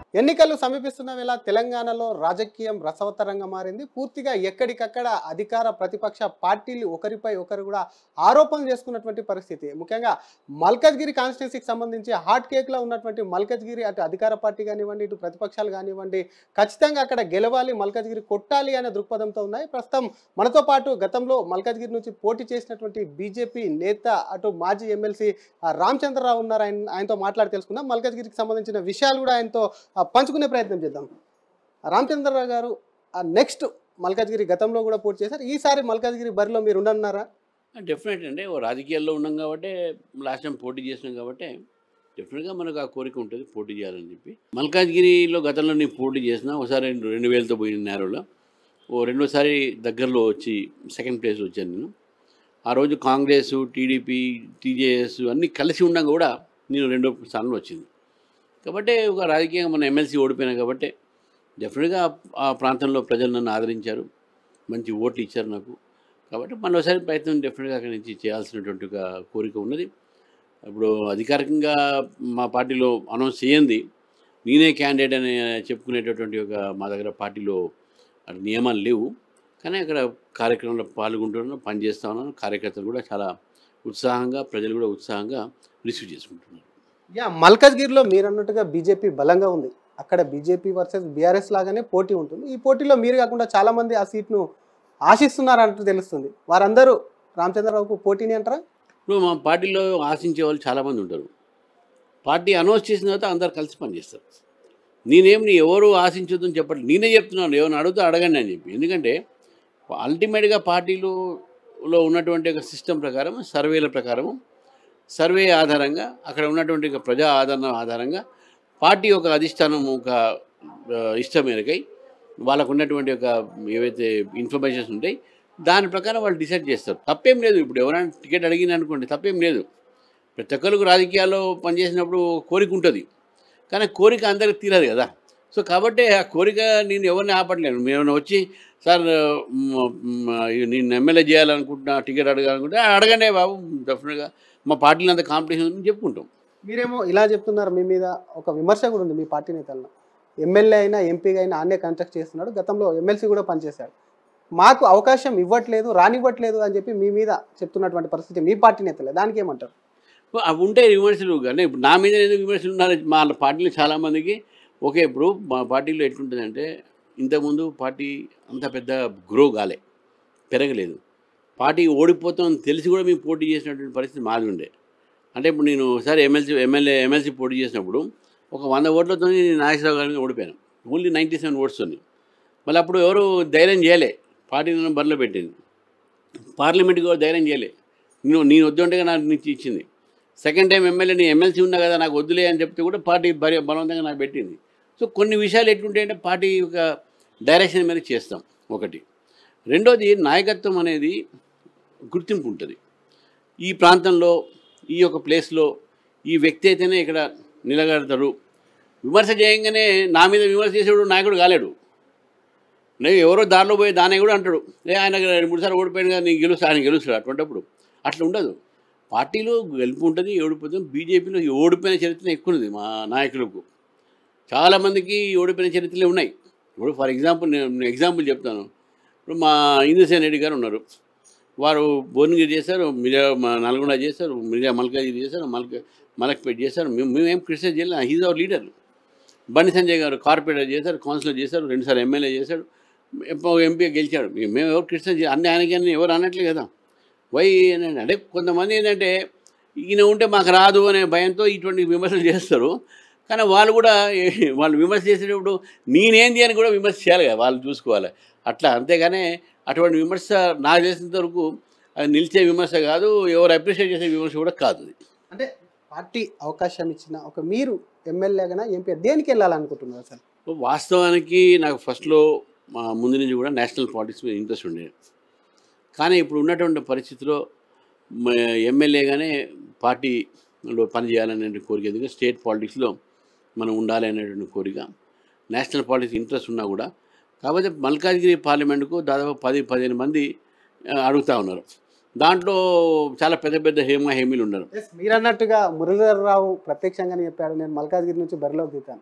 ఎన్నికలు సమీపిస్తున్న వేళ తెలంగాణలో రాజకీయం రసవత్తరంగా మారింది పూర్తిగా ఎక్కడికక్కడ అధికార ప్రతిపక్ష పార్టీలు ఒకరిపై ఒకరు కూడా ఆరోపణలు చేసుకున్నటువంటి పరిస్థితి ముఖ్యంగా మల్కజ్గిరి కాన్స్టిట్యున్సీకి సంబంధించి హాట్ కేక్లో ఉన్నటువంటి మల్కజ్గిరి అటు అధికార పార్టీ కానివ్వండి ఇటు ప్రతిపక్షాలు కానివ్వండి ఖచ్చితంగా అక్కడ గెలవాలి మల్కజ్గిరి కొట్టాలి అనే దృక్పథంతో ఉన్నాయి ప్రస్తుతం మనతో పాటు గతంలో మల్కజ్గిరి నుంచి పోటీ చేసినటువంటి బీజేపీ నేత అటు మాజీ ఎమ్మెల్సీ రామచంద్రరావు ఉన్నారు ఆయన ఆయనతో మాట్లాడి తెలుసుకుందాం మల్కజ్గిరికి సంబంధించిన విషయాలు కూడా ఆయనతో ఆ, పంచుకునే ప్రయత్నం చేద్దాం రామచంద్రరావు గారు నెక్స్ట్ మల్కాజ్గిరి గతంలో కూడా పోటీ చేశారు ఈసారి మల్కాజ్గిరి బరిలో మీరు ఉండన్నారా డెఫినెట్ అండి ఓ రాజకీయాల్లో ఉన్నాం కాబట్టి లాస్ట్ టైం పోటీ చేసినాం కాబట్టి డెఫినెట్గా మనకు ఆ కోరిక ఉంటుంది పోటీ చేయాలని చెప్పి మల్కాజ్గిరిలో గతంలో నేను పోటీ చేసిన ఒకసారి రెండు రెండు వేలతో పోయిన నేరోలో ఓ రెండోసారి దగ్గరలో వచ్చి సెకండ్ ప్లేస్ వచ్చాను నేను ఆ రోజు కాంగ్రెస్ టీడీపీ టీజేఎస్ అన్నీ కలిసి ఉండగా కూడా నేను రెండో స్థానంలో వచ్చింది కాబట్టి ఒక రాజకీయంగా మన ఎమ్మెల్సీ ఓడిపోయినా కాబట్టి డెఫినెట్గా ఆ ప్రాంతంలో ప్రజలు నన్ను ఆదరించారు మంచి ఓట్లు ఇచ్చారు నాకు కాబట్టి మరోసారి ప్రయత్నం డెఫినెట్గా అక్కడి నుంచి చేయాల్సినటువంటి ఒక కోరిక ఉన్నది ఇప్పుడు అధికారికంగా మా పార్టీలో అనౌన్స్ చేయండి నేనే క్యాండిడేట్ అని చెప్పుకునేటటువంటి ఒక మా దగ్గర పార్టీలో అటు నియమాలు లేవు కానీ అక్కడ కార్యక్రమంలో పాల్గొంటున్నాను పనిచేస్తా ఉన్నాను కార్యకర్తలు కూడా చాలా ఉత్సాహంగా ప్రజలు కూడా ఉత్సాహంగా రిసీవ్ చేసుకుంటున్నారు యా మల్కాజ్గిరిలో మీరు అన్నట్టుగా బీజేపీ బలంగా ఉంది అక్కడ బీజేపీ వర్సెస్ బీఆర్ఎస్ లాగానే పోటీ ఉంటుంది ఈ పోటీలో మీరు కాకుండా చాలా మంది ఆ సీట్ను ఆశిస్తున్నారు అంటూ తెలుస్తుంది వారందరూ రామచంద్రరావుకు పోటీని అంటారా ఇప్పుడు మా పార్టీలో ఆశించే వాళ్ళు చాలామంది ఉంటారు పార్టీ అనౌన్స్ చేసిన తర్వాత అందరు కలిసి పనిచేస్తారు నేనేం నీ ఎవరు ఆశించొద్దని చెప్పట్లేదు నేనే చెప్తున్నాను ఎవరిని అడిగితే అడగండి అని చెప్పి ఎందుకంటే అల్టిమేట్గా పార్టీలో ఉన్నటువంటి ఒక సిస్టమ్ ప్రకారం సర్వేల ప్రకారం సర్వే ఆధారంగా అక్కడ ఉన్నటువంటి ఒక ప్రజా ఆదరణ ఆధారంగా పార్టీ ఒక అధిష్టానం ఒక ఆ, ఇష్టం మేరకై వాళ్ళకు ఉన్నటువంటి ఒక ఏవైతే ఇన్ఫర్మేషన్స్ ఉంటాయి దాని ప్రకారం వాళ్ళు డిసైడ్ చేస్తారు తప్పేం లేదు ఇప్పుడు ఎవరైనా టికెట్ అడిగిన అనుకోండి తప్పేం లేదు ప్రతి ఒక్కరికి రాజకీయాల్లో పనిచేసినప్పుడు కోరిక ఉంటుంది కానీ కోరిక అందరికి తీరదు కదా సో కాబట్టి ఆ కోరిక నేను ఎవరిని ఆపట్లేను మేము వచ్చి సార్ మ్, మ్, నేను ఎమ్మెల్యే చేయాలనుకుంటున్నా టికెట్ అడగాలనుకుంటే "ఆ, అడగండి బాబు డెఫినెట్గా మా పార్టీలో అంత కాంపిటీషన్ ఉందని చెప్పుకుంటాం మీరేమో ఇలా చెప్తున్నారు మీ మీద ఒక విమర్శ కూడా ఉంది మీ పార్టీ నేతల్లో ఎమ్మెల్యే అయినా ఎంపీగా అయినా ఆన్నే కంటెక్ట్ చేస్తున్నాడు గతంలో ఎమ్మెల్సీ కూడా పనిచేశాడు మాకు అవకాశం ఇవ్వట్లేదు రానివ్వట్లేదు అని చెప్పి మీ మీద చెప్తున్నటువంటి పరిస్థితి మీ పార్టీ నేతలే దానికి ఏమంటారు అవి ఉంటాయి విమర్శలు కానీ ఇప్పుడు నా మీద ఎందుకు విమర్శలు ఉన్నారు మా పార్టీలో చాలామందికి ఓకే ఇప్పుడు మా పార్టీలో ఎట్లుంటుందంటే ఇంతకుముందు పార్టీ అంత పెద్ద గ్రో కాలే పెరగలేదు పార్టీ ఓడిపోతాం తెలిసి కూడా మేము పోటీ చేసినటువంటి పరిస్థితి మాది ఉండే అంటే ఇప్పుడు నేను ఒకసారి ఎమ్మెల్సీ ఎమ్మెల్యే ఎమ్మెల్సీ పోటీ చేసినప్పుడు ఒక వంద ఓట్లతో నేను నాగేశ్వరరావు గారి మీద ఓడిపోయాను ఓన్లీ నైంటీ సెవెన్ ఓట్స్ మళ్ళీ అప్పుడు ఎవరు ధైర్యం చేయలే పార్టీ నన్ను బరిలో పెట్టింది పార్లమెంట్కి కూడా ధైర్యం చేయలే నేను నేను వద్దుంటే నాకు నుంచి ఇచ్చింది సెకండ్ టైం ఎమ్మెల్యే నేను ఎమ్మెల్సీ ఉన్నా కదా నాకు వద్దులే అని చెప్తే కూడా పార్టీ బరి బలవంతంగా నాకు పెట్టింది సో కొన్ని విషయాలు ఎట్లుంటాయంటే పార్టీ యొక్క డైరెక్షన్ మీద చేస్తాం ఒకటి రెండోది నాయకత్వం అనేది గుర్తింపు ఉంటుంది ఈ ప్రాంతంలో ఈ యొక్క ప్లేస్లో ఈ వ్యక్తి అయితేనే ఇక్కడ నిలగడతారు విమర్శ చేయంగానే నా మీద విమర్శ చేసేవాడు నాయకుడు కాలేడు నేను ఎవరో దారిలో పోయి దాన్ని కూడా అంటాడు ఏ ఆయన రెండు మూడు సార్లు ఓడిపోయాను కదా నేను గెలుస్తా ఆయన గెలుస్తాడు అటువంటిప్పుడు అట్లా ఉండదు పార్టీలో గెలుపు ఉంటుంది ఓడిపోతుంది బీజేపీలో ఓడిపోయిన చరిత్ర ఎక్కువ ఉంది మా నాయకులకు చాలామందికి ఓడిపోయిన చరిత్రలే ఉన్నాయి ఇప్పుడు ఫర్ ఎగ్జాంపుల్ నేను ఎగ్జాంపుల్ చెప్తాను ఇప్పుడు మా ఇంద్రసేన్ రెడ్డి గారు ఉన్నారు వారు భువనగిరి చేశారు మిర్జా మా నల్గొండ చేశారు మిర్జా మల్కాజిరి చేశారు మల్క మలక్పేట చేశారు మేము మేమేం క్రిటిసైజ్ చేయలేదు హీజ్ అవర్ లీడర్ బండి సంజయ్ గారు కార్పొరేటర్ చేశారు కౌన్సిలర్ చేశారు రెండుసార్లు ఎమ్మెల్యే చేశాడు ఎంపీ గెలిచాడు మేము మేము ఎవరు క్రిటిసైజ్ అన్ని ఆయనకి అన్ని ఎవరు అనట్లే కదా వై అని అంటే కొంతమంది ఏంటంటే ఈయన ఉంటే మాకు రాదు అనే భయంతో ఇటువంటి విమర్శలు చేస్తారు కానీ వాళ్ళు కూడా ఏ- వాళ్ళు విమర్శ చేసేటప్పుడు నేనేంది అని కూడా విమర్శ చేయాలి కదా వాళ్ళు చూసుకోవాలి అట్లా అంతేగాని అటువంటి విమర్శ నాకు తెలిసినంత వరకు అది నిలిచే విమర్శ కాదు ఎవరు అప్రిషియేట్ చేసే విమర్శ కూడా కాదు అది అంటే పార్టీ అవకాశం ఇచ్చిన ఒక మీరు ఎమ్మెల్యేగా ఎంపీ దేనికి వెళ్ళాలనుకుంటున్నారు సార్ వాస్తవానికి నాకు ఫస్ట్లో మా ముందు నుంచి కూడా నేషనల్ పాలిటిక్స్ మీద ఇంట్రెస్ట్ ఉండేది కానీ ఇప్పుడు ఉన్నటువంటి పరిస్థితిలో మ- ఎమ్మెల్యేగానే పార్టీలో పనిచేయాలనే కోరిక ఎందుకంటే స్టేట్ పాలిటిక్స్లో మనం ఉండాలి అనేటువంటి కోరిక నేషనల్ పాలిటిక్స్ ఇంట్రెస్ట్ ఉన్నా కూడా కాకపోతే మల్కాజ్గిరి పార్లమెంటుకు దాదాపు పది పదిహేను మంది ఆ, అడుగుతా ఉన్నారు దాంట్లో చాలా పెద్ద పెద్ద హేమ హేమీలు ఉన్నారు ఎస్ మీరు అన్నట్టుగా మురళీధరరావు ప్రత్యక్షంగానే చెప్పాడు నేను మల్కాజ్గిరి నుంచి బరిలోకి దిగుతాను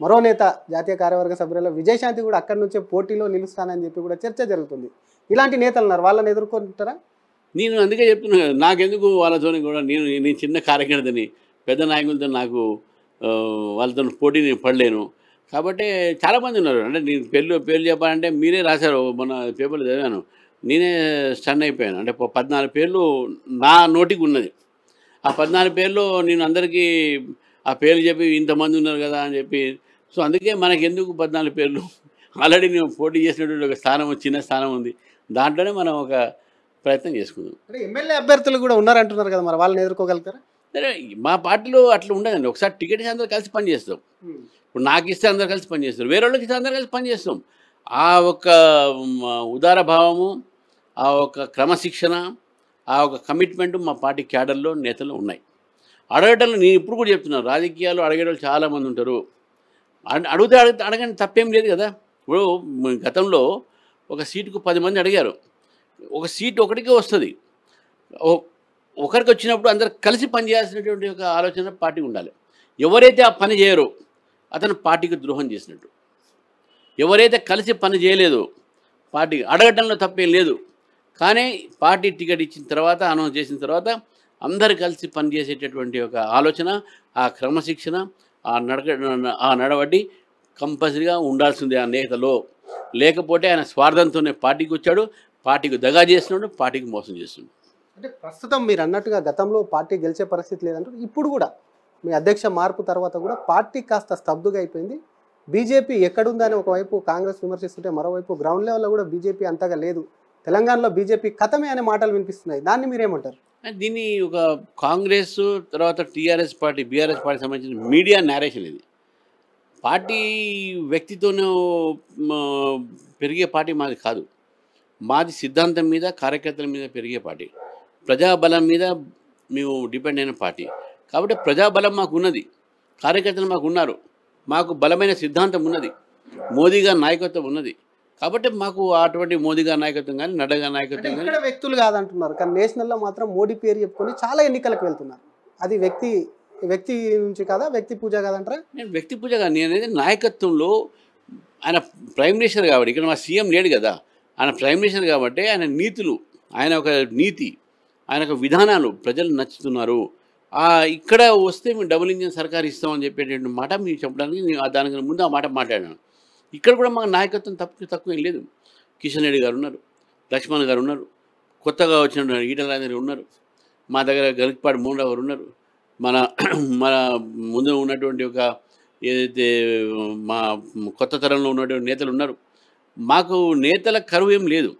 మరో నేత జాతీయ కార్యవర్గ సభ్యులలో విజయశాంతి కూడా అక్కడి నుంచే పోటీలో నిలుస్తానని చెప్పి కూడా చర్చ జరుగుతుంది ఇలాంటి నేతలు ఉన్నారు వాళ్ళని ఎదుర్కొంటారా నేను అందుకే చెప్తున్నా కదా, నాకెందుకు వాళ్ళతోని కూడా నేను నేను చిన్న కార్యకర్తని పెద్ద నాయకులతో నాకు ఆ, వాళ్ళతో పోటీ నేను పడలేను కాబట్టి చాలామంది ఉన్నారు అంటే నేను పేర్లు పేర్లు చెప్పాలంటే మీరే రాశారు మొన్న పేపర్లు చదివాను నేనే స్టన్ అయిపోయాను అంటే ప- పద్నాలుగు పేర్లు నా నోటికి ఉన్నది ఆ పద్నాలుగు పేర్లు నేను అందరికీ ఆ పేర్లు చెప్పి ఇంతమంది ఉన్నారు కదా అని చెప్పి సో అందుకే మనకి ఎందుకు పద్నాలుగు పేర్లు ఆల్రెడీ నేను పోటీ చేసినటువంటి ఒక స్థానం చిన్న స్థానం ఉంది దాంట్లోనే మనం ఒక ప్రయత్నం చేసుకుందాం అంటే ఎమ్మెల్యే అభ్యర్థులు కూడా ఉన్నారంటున్నారు కదా మరి వాళ్ళని ఎదుర్కోగలుగుతారా సరే మా పార్టీలో అట్లా ఉండదండి ఒకసారి టికెట్ ఇస్తే అందరూ కలిసి పనిచేస్తాం ఇప్పుడు నాకు ఇస్తే అందరు కలిసి పనిచేస్తారు వేరే వాళ్ళకి ఇస్తే అందరు కలిసి పనిచేస్తాం ఆ ఒక మ, ఉదార భావము ఆ ఒక క్రమశిక్షణ ఆ ఒక కమిట్మెంట్ మా పార్టీ క్యాడర్లో నేతల్లో ఉన్నాయి అడగటంలో నేను ఇప్పుడు కూడా చెప్తున్నాను రాజకీయాలు అడిగేవాళ్ళు చాలామంది ఉంటారు అడ- అడిగితే అడిగితే అడగని తప్పేం లేదు కదా ఇప్పుడు మ- గతంలో ఒక సీటుకు పది మంది అడిగారు ఒక సీట్ ఒకటికే వస్తుంది ఓ- ఒకరికి వచ్చినప్పుడు అందరు కలిసి పనిచేయాల్సినటువంటి ఒక ఆలోచన పార్టీ ఉండాలి ఎవరైతే ఆ పని చేయరో అతను పార్టీకి ద్రోహం చేసినట్టు ఎవరైతే కలిసి పని చేయలేదో పార్టీ అడగటంలో తప్పేం లేదు కానీ పార్టీ టికెట్ ఇచ్చిన తర్వాత అనౌన్స్ చేసిన తర్వాత అందరు కలిసి పనిచేసేటటువంటి ఒక ఆలోచన ఆ క్రమశిక్షణ ఆ నడక ఆ నడవడి కంపల్సరీగా ఉండాల్సిందే ఆ నేతలో లేకపోతే ఆయన స్వార్థంతోనే పార్టీకి వచ్చాడు పార్టీకి దగా చేస్తున్నాడు పార్టీకి మోసం చేస్తున్నాడు అంటే ప్రస్తుతం మీరు అన్నట్టుగా గతంలో పార్టీ గెలిచే పరిస్థితి లేదంటారు ఇప్పుడు కూడా మీ అధ్యక్ష మార్పు తర్వాత కూడా పార్టీ కాస్త స్తబ్దుగా అయిపోయింది బీజేపీ ఎక్కడుందని ఒకవైపు కాంగ్రెస్ విమర్శిస్తుంటే మరోవైపు గ్రౌండ్ లెవెల్లో కూడా బీజేపీ అంతగా లేదు తెలంగాణలో బీజేపీ కథమే అనే మాటలు వినిపిస్తున్నాయి దాన్ని మీరేమంటారు దీన్ని ఒక కాంగ్రెస్ తర్వాత టీఆర్ఎస్ పార్టీ బీఆర్ఎస్ పార్టీ సంబంధించిన మీడియా నేరేషన్ ఇది పార్టీ వ్యక్తితోనూ మ, పెరిగే పార్టీ మాది కాదు మాది సిద్ధాంతం మీద కార్యకర్తల మీద పెరిగే పార్టీ ప్రజాబలం మీద మేము డిపెండ్ అయిన పార్టీ కాబట్టి ప్రజాబలం మాకు ఉన్నది కార్యకర్తలు మాకు ఉన్నారు మాకు బలమైన సిద్ధాంతం ఉన్నది మోదీ గారి నాయకత్వం ఉన్నది కాబట్టి మాకు అటువంటి మోదీ గారి నాయకత్వం కానీ నడ్డా గారి అంటే నాయకత్వం కానీ ఇక్కడ వ్యక్తులు కాదంటున్నారు కానీ నేషనల్లో మాత్రం మోడీ పేరు చెప్పుకొని చాలా ఎన్నికలకు వెళ్తున్నారు అది వ్యక్తి వ్యక్తి నుంచి కాదా వ్యక్తి పూజ కాదంటారా నేను వ్యక్తి పూజ కాదు నేను అనేది నాయకత్వంలో ఆయన ప్రైమ్ మినిస్టర్ కాబట్టి ఇక్కడ మా సీఎం లేడు కదా ఆయన ప్రైమ్ మినిస్టర్ కాబట్టి ఆయన నీతులు ఆయన ఒక నీతి ఆయన ఒక విధానాలు ప్రజలు నచ్చుతున్నారు ఆ, ఇక్కడ వస్తే మేము డబుల్ ఇంజిన్ సర్కార్ ఇస్తామని చెప్పేటువంటి మాట మీరు చెప్పడానికి నేను ఆ దానికి ముందు ఆ మాట మాట్లాడాను ఇక్కడ కూడా మా నాయకత్వం తక్కువ తక్కువ ఏం లేదు కిషన్ రెడ్డి గారు ఉన్నారు లక్ష్మణ్ గారు ఉన్నారు కొత్తగా వచ్చిన ఈటల రాజేంద్ర ఉన్నారు మా దగ్గర గరికపాటి మోహన్ గారు ఉన్నారు మన మన ముందు ఉన్నటువంటి ఒక ఏదైతే మా కొత్త తరంలో ఉన్నటువంటి నేతలు ఉన్నారు మాకు నేతల కరువు ఏం లేదు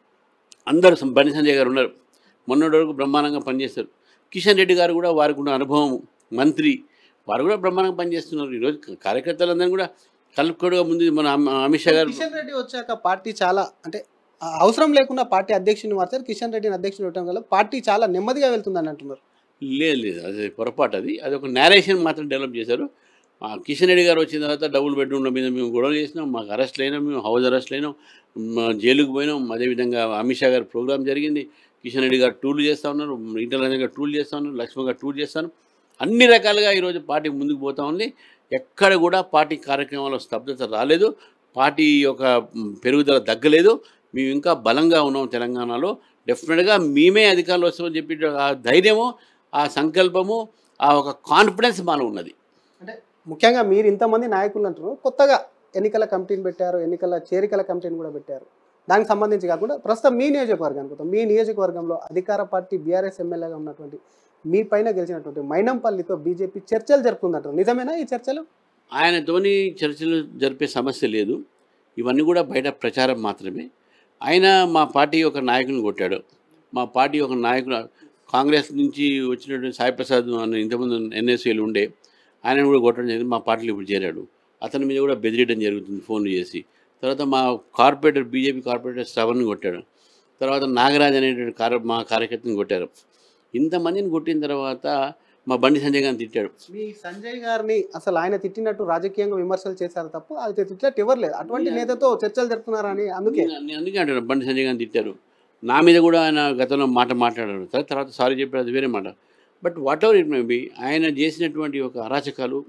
అందరూ సం- బండి సంజయ్ గారు ఉన్నారు మొన్నటి వరకు బ్రహ్మాండంగా పనిచేస్తారు కిషన్ రెడ్డి గారు కూడా వారికి ఉన్న అనుభవం మంత్రి వారు కూడా బ్రహ్మాండంగా పనిచేస్తున్నారు ఈరోజు కార్యకర్తలందరూ కూడా కలుపుకోడుగా ముందు మన అమ్- అమిత్ షా గారు కిషన్ రెడ్డి వచ్చాక పార్టీ చాలా అంటే ఆ అవసరం లేకుండా పార్టీ అధ్యక్షుని మార్చారు కిషన్ రెడ్డిని అధ్యక్షుని ఇవ్వడం వల్ల పార్టీ చాలా నెమ్మదిగా వెళ్తుందని అంటున్నారు లేదు లేదు అది పొరపాటు అది అది ఒక నేరేషన్ మాత్రం డెవలప్ చేశారు ఆ కిషన్ రెడ్డి గారు వచ్చిన తర్వాత డబుల్ బెడ్రూమ్ల మీద మేము గొడవలు చేసినాం మాకు అరెస్ట్ అయినాం మేము హౌస్ అరెస్ట్ అయినాం మా జైలుకు పోయినాం అదేవిధంగా అమిత్ షా గారి ప్రోగ్రామ్ జరిగింది కిషన్ రెడ్డి గారు టూర్లు చేస్తూ ఉన్నారు ఈటల రాజేంద్ర గారు టూర్లు చేస్తూ ఉన్నారు లక్ష్మణ్ గారు టూర్ చేస్తాను అన్ని రకాలుగా ఈరోజు పార్టీ ముందుకు పోతా ఉంది ఎక్కడ కూడా పార్టీ కార్యక్రమాల్లో స్తబ్దత రాలేదు పార్టీ యొక్క మ్, పెరుగుదల తగ్గలేదు మేము ఇంకా బలంగా ఉన్నాం తెలంగాణలో డెఫినెట్గా మేమే అధికారంలో వస్తామని చెప్పి ఆ ధైర్యము ఆ సంకల్పము ఆ ఒక కాన్ఫిడెన్స్ మాలో ఉన్నది అంటే ముఖ్యంగా మీరు ఇంతమంది నాయకులు అంటున్నారు కొత్తగా ఎన్నికల కమిటీని పెట్టారు ఎన్నికల చేరికల కమిటీని కూడా పెట్టారు దానికి సంబంధించి కాకుండా ప్రస్తుతం మీ నియోజకవర్గానికి వద్దాం. మీ నియోజకవర్గంలో అధికార పార్టీ బీఆర్ఎస్ ఎమ్మెల్యేగా ఉన్నటువంటి మీ పైన గెలిచినటువంటి మైనంపల్లితో బీజేపీ చర్చలు జరుపుకుందంటారు నిజమేనా ఈ చర్చలు ఆయనతోని చర్చలు జరిపే సమస్య లేదు ఇవన్నీ కూడా బయట ప్రచారం మాత్రమే ఆయన మా పార్టీ ఒక నాయకుని కొట్టాడు మా పార్టీ ఒక నాయకుడు కాంగ్రెస్ నుంచి వచ్చినటువంటి సాయి ప్రసాద్ అన్న ఇంతకుముందు ఎన్ఎస్ఏలు ఉండే ఆయన కూడా కొట్టడం జరిగింది మా పార్టీలో ఇప్పుడు చేరాడు అతని మీద కూడా బెదిరియడం జరుగుతుంది ఫోన్లు చేసి తర్వాత మా కార్పొరేటర్ బీజేపీ కార్పొరేటర్ శ్రవణ్ని కొట్టాడు తర్వాత నాగరాజ్ అనేటువంటి కార మా కార్యకర్తని కొట్టారు ఇంతమందిని కొట్టిన తర్వాత మా బండి సంజయ్ గారిని తిట్టాడు మీ సంజయ్ గారిని అసలు ఆయన తిట్టినట్టు రాజకీయంగా విమర్శలు చేశారు తప్ప అది తిట్టినట్టు ఎవరు లేదు అటువంటి నేతతో చర్చలు జరుపుతున్నారని అందుకే నేను- నేను అందుకే అంటాను బండి సంజయ్ గారిని తిట్టారు నా మీద కూడా ఆయన గతంలో మాట మాట్లాడారు తర్వాత తర్వాత సారీ చెప్పారు అది వేరే మాట but whatever it may be ఆయన చేసినటువంటి ఒక అరాచకాలు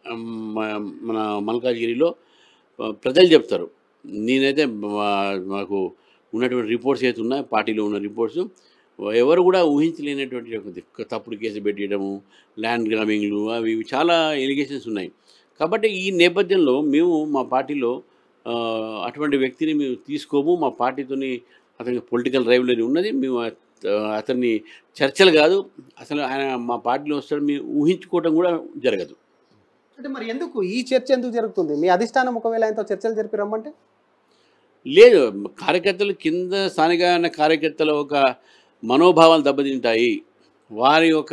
మ- మన మల్కాజ్గిరిలో ఆ, ప్రజలు చెప్తారు నేనైతే మా- మాకు ఉన్నటువంటి రిపోర్ట్స్ అయితే ఉన్నాయి పార్టీలో ఉన్న రిపోర్ట్స్ ఎవరు కూడా ఊహించలేనటువంటి ఒక దిక్కు- తప్పుడు కేసు పెట్టడము ల్యాండ్ గ్రాబింగ్లు అవి ఇవి చాలా ఎలిగేషన్స్ ఉన్నాయి కాబట్టి ఈ నేపథ్యంలో మేము మా పార్టీలో ఆ, అటువంటి వ్యక్తిని మేము తీసుకోము మా పార్టీతోని అతనికి పొలిటికల్ రైవలరీ ఉన్నది మేము అత- అతన్ని చర్చలు కాదు అసలు ఆయన మా పార్టీలో వస్తాడు మేము ఊహించుకోవడం కూడా జరగదు అంటే మరి ఎందుకు ఈ చర్చ ఎందుకు జరుగుతుంది మీ అధిష్టానం ఒకవేళ ఆయనతో చర్చలు జరిపి రమ్మంటే లేదు కార్యకర్తలు కింద స్థానిక కార్యకర్తల ఒక మనోభావాలు దెబ్బతింటాయి వారి యొక్క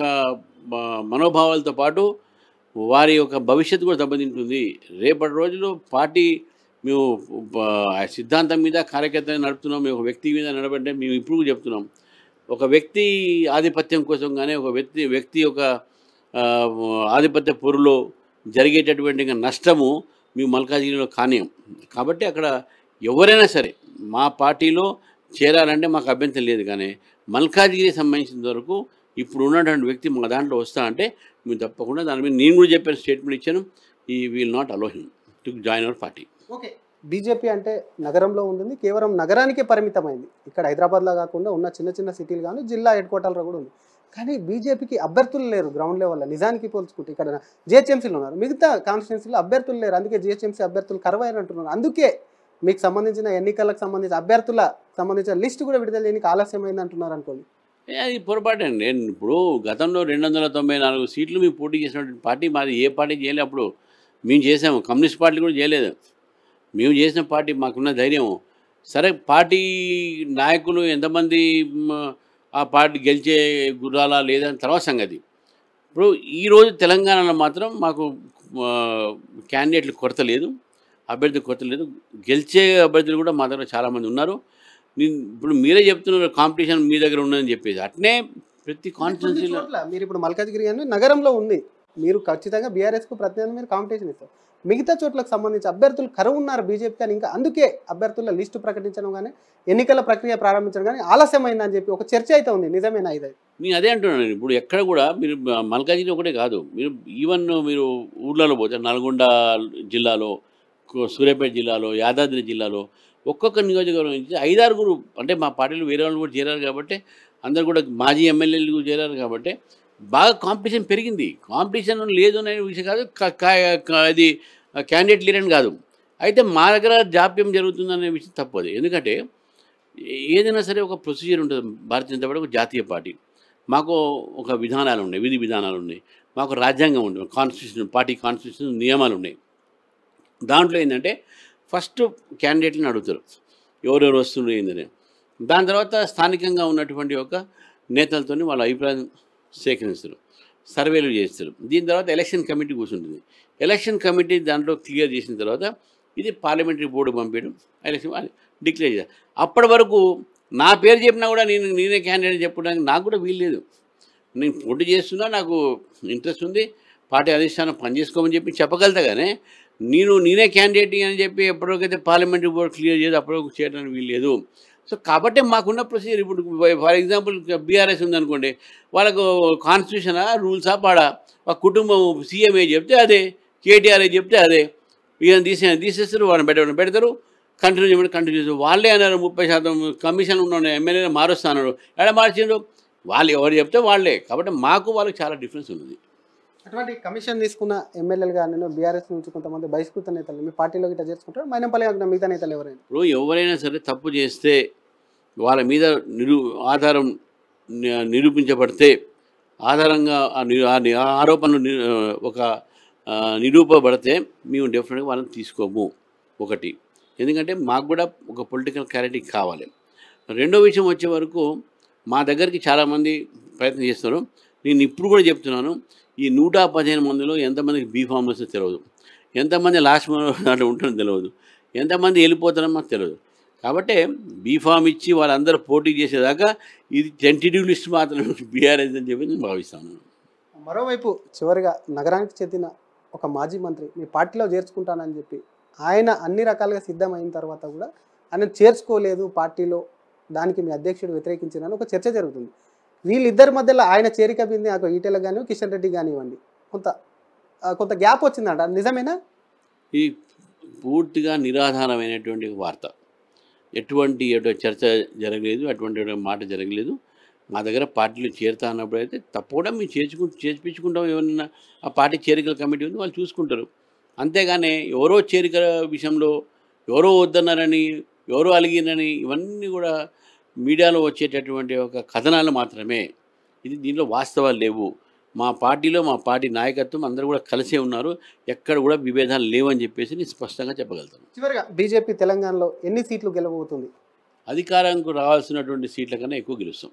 మ- మనోభావాలతో పాటు వారి యొక్క భవిష్యత్తు కూడా దెబ్బతింటుంది రేపటి రోజుల్లో పార్టీ మేము ప- ఆ సిద్ధాంతం మీద కార్యకర్తలు నడుపుతున్నాం మేము ఒక వ్యక్తి మీద నడబంటే మేము ఇప్పుడు కూడా చెప్తున్నాం ఒక వ్యక్తి ఆధిపత్యం కోసం కానీ ఒక వ్యక్తి వ్యక్తి యొక్క ఆ, ఆధిపత్య పొరులో జరిగేటటువంటి ఇంకా నష్టము మేము మల్కాజ్గిరిలో కానీయం కాబట్టి అక్కడ ఎవరైనా సరే మా పార్టీలో చేరాలంటే మాకు అభ్యంతరం లేదు కానీ మల్కాజ్గిరి సంబంధించిన వరకు ఇప్పుడు ఉన్నటువంటి వ్యక్తి మా దాంట్లో వస్తా అంటే మేము తప్పకుండా దాని మీద నేను కూడా చెప్పిన స్టేట్మెంట్ ఇచ్చాను we will not allow him to join our party okay BJP అంటే నగరంలో ఉంటుంది కేవలం నగరానికే పరిమితమైంది ఇక్కడ హైదరాబాద్లో కాకుండా ఉన్న చిన్న చిన్న సిటీలు కానీ జిల్లా హెడ్ క్వార్టర్లో కూడా ఉంది కానీ బీజేపీకి అభ్యర్థులు లేరు గ్రౌండ్ లెవెల్లో నిజానికి పోల్చుకుంటే ఇక్కడ జిహెచ్ఎంసీలో ఉన్నారు మిగతా కాన్స్టిట్యున్సీలో అభ్యర్థులు లేరు అందుకే జిహెచ్ఎంసీ అభ్యర్థులు కరవైన అంటున్నారు అందుకే మీకు సంబంధించిన ఎన్నికలకు సంబంధించిన అభ్యర్థుల సంబంధించిన లిస్ట్ కూడా విడుదల చేయడానికి ఆలస్యమైంది అంటున్నారు అనుకోండి ఏ, అది పొరపాటే అండి నేను ఇప్పుడు గతంలో రెండు వందల తొంభై నాలుగు సీట్లు మేము పోటీ చేసినటువంటి పార్టీ మాది ఏ పార్టీ చేయలేదు అప్పుడు మేము చేసాము కమ్యూనిస్ట్ పార్టీ కూడా చేయలేదు మేము చేసిన పార్టీ మాకున్న ధైర్యం సరే పార్టీ నాయకులు ఎంతమంది మ, ఆ పార్టీ గెలిచే గుర్రాలా లేదని తర్వాత సంగతి ఇప్పుడు ఈరోజు తెలంగాణలో మాత్రం మాకు ఆ, క్యాండిడేట్లు కొరత లేదు అభ్యర్థి కొరత లేదు గెలిచే అభ్యర్థులు కూడా మా దగ్గర చాలామంది ఉన్నారు నేను ఇప్పుడు మీరే చెప్తున్నారు కాంపిటీషన్ మీ దగ్గర ఉన్నదని చెప్పేసి అట్నే ప్రతి కొన్ని కాన్స్టిట్యున్సీలో చోట్ల మీరు ఇప్పుడు మల్కాజ్గిరి అని నగరంలో ఉంది మీరు ఖచ్చితంగా బీఆర్ఎస్ కు ప్రత్యేకంగా మీరు కాంపిటీషన్ ఇస్తారు మిగతా చోట్లకు సంబంధించి అభ్యర్థులు కరువు ఉన్నారు బీజేపీ కానీ ఇంకా అందుకే అభ్యర్థుల లిస్టు ప్రకటించడం కానీ ఎన్నికల ప్రక్రియ ప్రారంభించడం కానీ ఆలస్యమైందని చెప్పి ఒక చర్చ అయితే ఉంది నిజమేనా ఇది నేను అదే అంటున్నాను ఇప్పుడు ఎక్కడ కూడా మీరు మల్కాజిగిరి ఒకటే కాదు మీరు ఈవెన్ మీరు ఊర్లలో పోతే నల్గొండ జిల్లాలో కు- సూర్యాపేట జిల్లాలో యాదాద్రి జిల్లాలో ఒక్కొక్క నియోజకవర్గం నుంచి ఐదారుగురు అంటే మా పార్టీలో వేరే వాళ్ళు కూడా చేరారు కాబట్టి అందరు కూడా మాజీ ఎమ్మెల్యేలు కూడా చేరారు కాబట్టి బాగా కాంపిటీషన్ పెరిగింది కాంపిటీషన్ లేదు అనే విషయం కాదు క- క- క- అది క్యాండిడేట్ లేరని కాదు అయితే మా దగ్గర జాప్యం జరుగుతుందనే విషయం తప్పదు ఎందుకంటే ఏదైనా సరే ఒక ప్రొసీజర్ ఉంటుంది భారతీయ జనతా పార్టీ ఒక జాతీయ పార్టీ మాకు ఒక విధానాలు ఉన్నాయి విధి విధానాలు ఉన్నాయి మాకు రాజ్యాంగం ఉంది కాన్స్టిట్యూషన్ పార్టీ కాన్స్టిట్యూషన్ నియమాలు ఉన్నాయి దాంట్లో ఏంటంటే ఫస్ట్ క్యాండిడేట్లను అడుగుతారు ఎవరెవరు వస్తున్నారు ఏందని దాని తర్వాత స్థానికంగా ఉన్నటువంటి ఒక నేతలతో వాళ్ళ అభిప్రాయం సేకరిస్తారు సర్వేలు చేస్తారు దీని తర్వాత ఎలక్షన్ కమిటీ కూర్చుంటుంది ఎలక్షన్ కమిటీ దాంట్లో క్లియర్ చేసిన తర్వాత ఇది పార్లమెంటరీ బోర్డు పంపించడం ఎలక్షన్ డిక్లేర్ చేయాలి అప్పటి వరకు నా పేరు చెప్పినా కూడా నేను నేనే క్యాండిడేట్ చెప్పడానికి నాకు కూడా వీల్లేదు నేను పోటీ చేస్తున్నా నాకు ఇంట్రెస్ట్ ఉంది పార్టీ అధిష్టానం పనిచేసుకోమని చెప్పి చెప్పగలుగుతా కానీ నేను నేనే క్యాండిడేట్ అని చెప్పి ఎప్పటికైతే పార్లమెంటరీ బోర్డు క్లియర్ చేసి అప్పటివరకు చేయడానికి వీల్లేదు సో కాబట్టి మాకున్న ప్రొసీజర్ ఇప్పుడు ఫర్ ఎగ్జాంపుల్ బీఆర్ఎస్ ఉందనుకోండి వాళ్ళకు కాన్స్టిట్యూషనా రూల్సా పాడా ఒక కుటుంబం సీఎం ఏ చెప్తే అదే కేటీఆర్ ఏ చెప్తే అదే ఈయన తీసే తీసేస్తారు వాళ్ళని పెట్టడం పెడతారు కంటిన్యూ చేయమని కంటిన్యూ చేస్తారు వాళ్ళే అన్నారు ముప్పై శాతం కమిషన్ ఉన్న ఎమ్మెల్యేని మారుస్తా అన్నారు ఎక్కడ మార్చిండ్రు వాళ్ళు ఎవరు చెప్తే వాళ్ళే కాబట్టి మాకు వాళ్ళకి చాలా డిఫరెన్స్ ఉంది అటువంటి కమిషన్ తీసుకున్న ఎమ్మెల్యేలు కానీ బీఆర్ఎస్ నుంచి కొంతమంది బహిష్కృత నేతలు మీ పార్టీలోకి ఇట్లా చేసుకుంటారు మైనంపల్లి కాకుండా మిగతా నేతలు ఎవరైనా ఇప్పుడు ఎవరైనా సరే తప్పు చేస్తే వాళ్ళ మీద నిరూ ఆధారం ని- నిరూపించబడితే ఆధారంగా ఆ ని- ఆ ని- ఆ ఆరోపణలు ని- ఒక ఆ, నిరూపబడితే మేము డెఫినెట్గా వాళ్ళని తీసుకోము ఒకటి ఎందుకంటే మాకు కూడా ఒక పొలిటికల్ క్లారిటీ కావాలి రెండో విషయం వచ్చే వరకు మా దగ్గరికి చాలామంది ప్రయత్నం చేస్తున్నారు నేను ఇప్పుడు కూడా చెప్తున్నాను ఈ నూట పదిహేను మందిలో ఎంతమందికి బీ ఫామ్ వస్తే తెలియదు ఎంతమంది లాస్ట్ దాంట్లో ఉంటుందో తెలియదు ఎంతమంది వెళ్ళిపోతారో మాకు తెలియదు కాబట్టి బీఫామ్ ఇచ్చి వాళ్ళందరూ పోటీ చేసేదాకా ఇది టెంటిటివ్ లిస్ట్ మాత్రమే బీఆర్ఎస్ అని చెప్పి నేను భావిస్తాను మరోవైపు చివరిగా నగరానికి చెందిన ఒక మాజీ మంత్రి మీ పార్టీలో చేర్చుకుంటానని చెప్పి ఆయన అన్ని రకాలుగా సిద్ధమైన తర్వాత కూడా ఆయన చేర్చుకోలేదు పార్టీలో దానికి మీ అధ్యక్షుడు వ్యతిరేకించారని ఒక చర్చ జరుగుతుంది వీళ్ళిద్దరి మధ్యలో ఆయన చేరిక బింది నాకు ఈటెల కానీ కిషన్ రెడ్డి కానివ్వండి కొంత ఆ, కొంత గ్యాప్ వచ్చిందంట అది నిజమేనా ఇది పూర్తిగా నిరాధారమైనటువంటి వార్త ఎటువంటి ఎటువంటి చర్చ జరగలేదు అటువంటి మాట జరగలేదు మా దగ్గర పార్టీలు చేరుతా అన్నప్పుడు అయితే తప్పకుండా మేము చేర్చుకు చేర్పించుకుంటాం ఎవరన్నా ఆ పార్టీ చేరికల కమిటీ ఉంది వాళ్ళు చూసుకుంటారు అంతేగాని ఎవరో చేరిక విషయంలో ఎవరో వద్దన్నారని ఎవరో అలిగినని ఇవన్నీ కూడా మీడియాలో వచ్చేటటువంటి ఒక కథనాలు మాత్రమే ఇది దీనిలో వాస్తవాలు లేవు మా పార్టీలో మా పార్టీ నాయకత్వం అందరూ కూడా కలిసే ఉన్నారు ఎక్కడ కూడా విభేదాలు లేవని చెప్పేసి నేను స్పష్టంగా చెప్పగలుగుతాను చివరిగా బీజేపీ తెలంగాణలో ఎన్ని సీట్లు గెలవబోతుంది అధికారంకు రావాల్సినటువంటి సీట్ల కన్నా ఎక్కువ గెలుస్తాం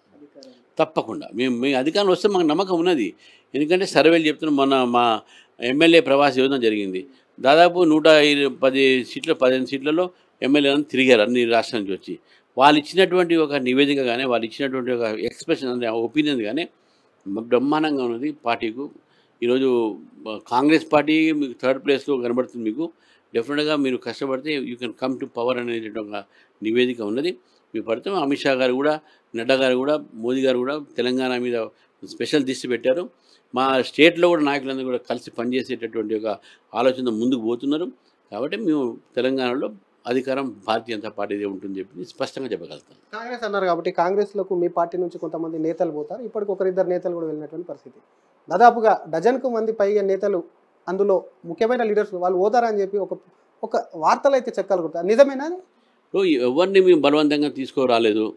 తప్పకుండా మేము మేము అధికారం వస్తే మాకు నమ్మకం ఉన్నది ఎందుకంటే సర్వేలు చెప్తున్నాం మొన్న మా ఎమ్మెల్యే ప్రవాస యోజన జరిగింది దాదాపు నూట ఇరు- పది సీట్ల పదిహేను సీట్లలో ఎమ్మెల్యేలను తిరిగారు అన్ని రాష్ట్రాల నుంచి వచ్చి వాళ్ళు ఇచ్చినటువంటి ఒక నివేదిక కానీ వాళ్ళు ఇచ్చినటువంటి ఒక ఎక్స్ప్రెషన్ అంటే ఒపీనియన్ కానీ బ్రహ్మాండంగా ఉన్నది పార్టీకు ఈరోజు ఆ, కాంగ్రెస్ పార్టీ మీకు థర్డ్ ప్లేస్లో కనబడుతుంది మీకు డెఫినెట్గా మీరు కష్టపడితే you can come to power అనేది ఒక నివేదిక ఉన్నది మీ పడితే అమిత్ షా గారు కూడా నడ్డా గారు కూడా మోదీ గారు కూడా తెలంగాణ మీద స్పెషల్ దృష్టి పెట్టారు మా స్టేట్లో కూడా నాయకులందరూ కూడా కలిసి పనిచేసేటటువంటి ఒక ఆలోచన ముందుకు పోతున్నారు కాబట్టి మేము తెలంగాణలో అధికారం భారతీయ జనతా పార్టీదే ఉంటుంది చెప్పి స్పష్టంగా చెప్పగలుగుతాను కాంగ్రెస్ అన్నారు కాబట్టి కాంగ్రెస్లకు మీ పార్టీ నుంచి కొంతమంది నేతలు పోతారు ఇప్పటికి ఒకరిద్దరు నేతలు కూడా వెళ్ళినటువంటి పరిస్థితి దాదాపుగా డజన్కు మంది పైగా నేతలు అందులో ముఖ్యమైన లీడర్స్ వాళ్ళు పోతారని చెప్పి ఒక ఒక వార్తలు అయితే చెక్కలుకుంటారు నిజమేనా అది? సో ఎవరిని మేము బలవంతంగా తీసుకురాలేదు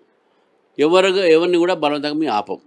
ఎవరు ఎవరిని కూడా బలవంతంగా మేము ఆపం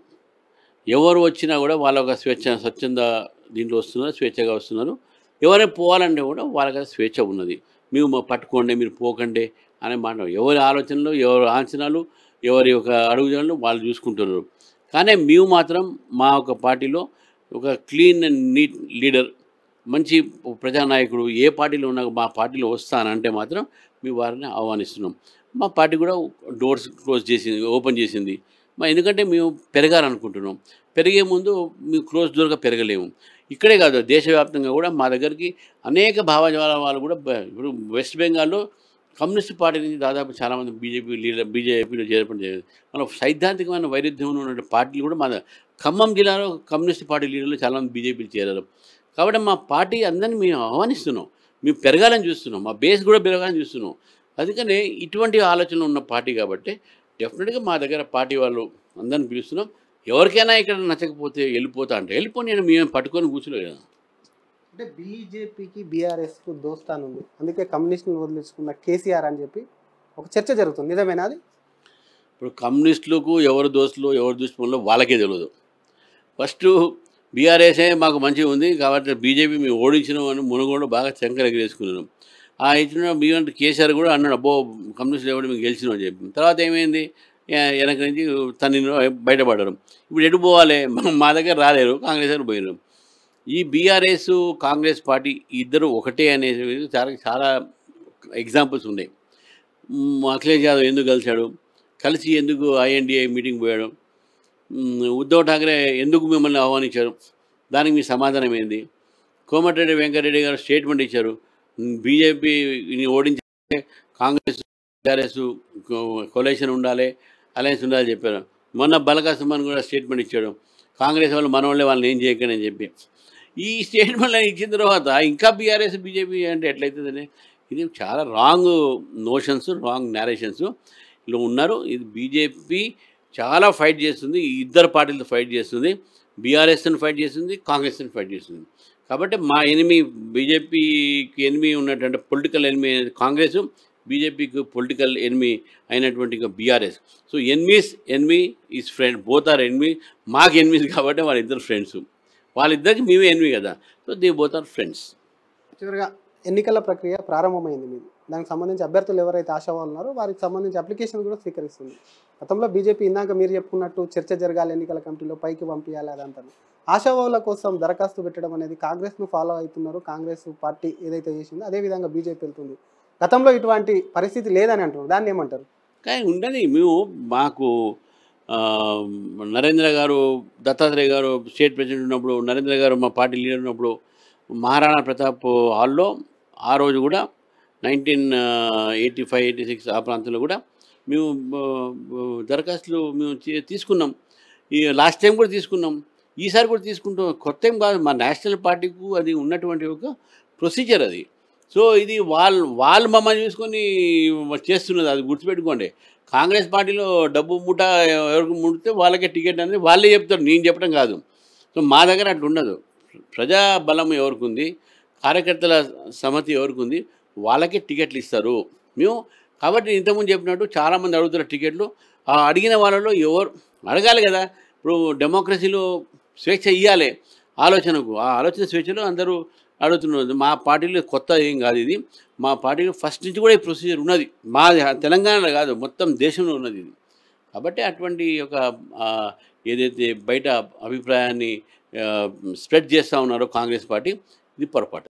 ఎవరు వచ్చినా కూడా వాళ్ళ ఒక స్వేచ్ఛ స్వచ్ఛంద దీంట్లో వస్తున్నారు స్వేచ్ఛగా వస్తున్నారు ఎవరైనా పోవాలంటే కూడా వాళ్ళకి స్వేచ్ఛ ఉన్నది మేము మా పట్టుకోండి మీరు పోకండి అనే మాట ఎవరి ఆలోచనలు ఎవరి ఆంచనాలు ఎవరి యొక్క అడుగుదలను వాళ్ళు చూసుకుంటున్నారు కానీ మేము మాత్రం మా ఒక పార్టీలో ఒక క్లీన్ అండ్ నీట్ లీడర్ మంచి ప్రజానాయకుడు ఏ పార్టీలో ఉన్నా మా పార్టీలో వస్తానంటే మాత్రం మీ వారిని ఆహ్వానిస్తున్నాం మా పార్టీ కూడా డోర్స్ క్లోజ్ చేసింది ఓపెన్ చేసింది మా ఎందుకంటే మేము పెరగాలనుకుంటున్నాం పెరిగే ముందు మేము క్లోజ్ డోర్గా పెరగలేము ఇక్కడే కాదు దేశవ్యాప్తంగా కూడా మా దగ్గరికి అనేక భావజాల వాళ్ళు కూడా బ- ఇప్పుడు వెస్ట్ బెంగాల్లో కమ్యూనిస్ట్ పార్టీ నుంచి దాదాపు చాలామంది బీజేపీ లీడర్ బీజేపీలో చేరడం జరిగింది మన సైద్ధాంతికమైన వైరుధ్యం ఉన్న పార్టీలు కూడా మా ద- ఖమ్మం జిల్లాలో కమ్యూనిస్ట్ పార్టీ లీడర్లు చాలామంది బీజేపీలు చేరారు కాబట్టి మా పార్టీ అందరినీ మేము ఆహ్వానిస్తున్నాం మేము పెరగాలని చూస్తున్నాం మా బేస్ కూడా పెరగాలని చూస్తున్నాం అందుకనే ఇటువంటి ఆలోచనలు ఉన్న పార్టీ కాబట్టి డెఫినెట్గా మా దగ్గర పార్టీ వాళ్ళు అందరిని పిలుస్తున్నాం ఎవరికైనా ఇక్కడ నచ్చకపోతే వెళ్ళిపోతా అంటే వెళ్ళిపోయి నేను మేము పట్టుకొని కూర్చోలేదు కదా అంటే బీజేపీకి బీఆర్ఎస్కు దోస్తాను ఉంది అందుకే కమ్యూనిస్ట్ని వదిలించుకున్న కేసీఆర్ అని చెప్పి ఒక చర్చ జరుగుతుంది నిజమేనా అది ఇప్పుడు కమ్యూనిస్టులకు ఎవరు దోస్తులు ఎవరు దుష్మలో వాళ్ళకే తెలియదు ఫస్ట్ బీఆర్ఎస్ఏ మాకు మంచిగా ఉంది కాబట్టి బీజేపీ మేము ఓడించినాం అని మునగోడు బాగా శంకర ఎగరేసుకున్నాం ఆ ఇచ్చిన బీఎం కేసీఆర్ కూడా అన్నాడు అబ్బో కమ్యూనిస్టులు ఎవరు మేము గెలిచినాం అని చెప్పి తర్వాత ఏమైంది ఏ- వెనక నుంచి తన బయటపడరు ఇప్పుడు ఎటు పోవాలి మా- మా దగ్గర రాలేరు కాంగ్రెస్ దగ్గర పోయినారు ఈ బీఆర్ఎస్ కాంగ్రెస్ పార్టీ ఇద్దరు ఒకటే అనేది చాలా చాలా ఎగ్జాంపుల్స్ ఉన్నాయి మ్, అఖిలేష్ యాదవ్ ఎందుకు కలిశాడు కలిసి ఎందుకు ఐఎన్డిఐ మీటింగ్ పోయాడు మ్, ఉద్ధవ్ ఠాక్రే ఎందుకు మిమ్మల్ని ఆహ్వానించారు దానికి మీ సమాధానం ఏంది కోమటిరెడ్డి వెంకటరెడ్డి గారు స్టేట్మెంట్ ఇచ్చారు బీజేపీని ఓడించే కాంగ్రెస్ టీఆర్ఎస్ కొలేషన్ ఉండాలి అలయన్స్ ఉండాలి చెప్పారు మొన్న బలకా సుమన్ కూడా స్టేట్మెంట్ ఇచ్చాడు కాంగ్రెస్ వాళ్ళు మన వాళ్ళే వాళ్ళని ఏం చేయకండి అని చెప్పి ఈ స్టేట్మెంట్ ఇచ్చిన తర్వాత ఇంకా బీఆర్ఎస్ బీజేపీ అంటే ఎట్లయితుందని ఇది చాలా రాంగ్ నోషన్స్ రాంగ్ నేరేషన్స్ ఇలా ఉన్నారు ఇది బీజేపీ చాలా ఫైట్ చేస్తుంది ఈ ఇద్దరు పార్టీలతో ఫైట్ చేస్తుంది బీఆర్ఎస్ని ఫైట్ చేస్తుంది కాంగ్రెస్ని ఫైట్ చేస్తుంది కాబట్టి మా ఎనిమి బీజేపీకి ఎనిమి ఉన్నటువంటి పొలిటికల్ ఎనిమి అనేది కాంగ్రెస్ బీజేపీకి పొలిటికల్ ఎనిమి అయినటువంటి BRS so enemy's enemy is friend both are enemy మాకు ఎన్మీస్ కాబట్టి వాళ్ళిద్దరు ఫ్రెండ్స్ వాళ్ళిద్దరికి మేమే ఎన్మీ కదా so they both are friends చివరిగా ఎన్నికల ప్రక్రియ ప్రారంభమైంది మీది దానికి సంబంధించి అభ్యర్థులు ఎవరైతే ఆశావాళ్ళు ఉన్నారో వారికి సంబంధించి అప్లికేషన్ కూడా స్వీకరిస్తుంది గతంలో బీజేపీ ఇందాక మీరు చెప్పుకున్నట్టు చర్చ జరగాలి ఎన్నికల కమిటీలో పైకి పంపించాలి అదంతా ఆశావాళ్ళ కోసం దరఖాస్తు పెట్టడం అనేది కాంగ్రెస్ను ఫాలో అవుతున్నారు కాంగ్రెస్ పార్టీ ఏదైతే చేసిందో అదే విధంగా బీజేపీ వెళ్తుంది గతంలో ఇటువంటి పరిస్థితి లేదని అంటున్నారు దాన్ని ఏమంటారు కానీ ఉండని మేము మాకు ఆ, నరేంద్ర గారు దత్తాత్రేయ గారు స్టేట్ ప్రెసిడెంట్ ఉన్నప్పుడు నరేంద్ర గారు మా పార్టీ లీడర్ ఉన్నప్పుడు మహారాణా ప్రతాప్ హాల్లో ఆ రోజు కూడా nineteen eighty five eighty six ఆ ప్రాంతంలో కూడా మేము ఆ, దరఖాస్తులు మేము చే- తీసుకున్నాం ఈ లాస్ట్ టైం కూడా తీసుకున్నాం ఈసారి కూడా తీసుకుంటాం కొత్త ఏం కాదు మా నేషనల్ పార్టీకు అది ఉన్నటువంటి ఒక ప్రొసీజర్ అది సో ఇది వాళ్ళు వాళ్ళు మమ్మల్ని చూసుకొని చేస్తున్నది అది గుర్తుపెట్టుకోండి కాంగ్రెస్ పార్టీలో డబ్బు మూట ఎవరికి ముడితే వాళ్ళకే టికెట్ అనేది వాళ్ళే చెప్తారు నేను చెప్పడం కాదు సో మా దగ్గర అట్లా ఉండదు ప్రజా బలం ఎవరికి ఉంది కార్యకర్తల సమ్మతి ఎవరికి ఉంది వాళ్ళకే టికెట్లు ఇస్తారు మేము కాబట్టి ఇంతకుముందు చెప్పినట్టు చాలామంది అడుగుతున్న టికెట్లు ఆ అడిగిన వాళ్ళలో ఎవరు అడగాలి కదా ఇప్పుడు డెమోక్రసీలో స్వేచ్ఛ ఇవ్వాలి ఆలోచనకు ఆ ఆలోచన స్వేచ్ఛలో అందరూ అడుగుతున్నారు మా పార్టీలో కొత్త ఏం కాదు ఇది మా పార్టీలో ఫస్ట్ నుంచి కూడా ఈ ప్రొసీజర్ ఉన్నది మా తెలంగాణలో కాదు మొత్తం దేశంలో ఉన్నది ఇది కాబట్టి అటువంటి ఒక ఆ, ఏదైతే బయట అభిప్రాయాన్ని స్ప్రెడ్ చేస్తూ ఉన్నారో కాంగ్రెస్ పార్టీ ఇది పొరపాటు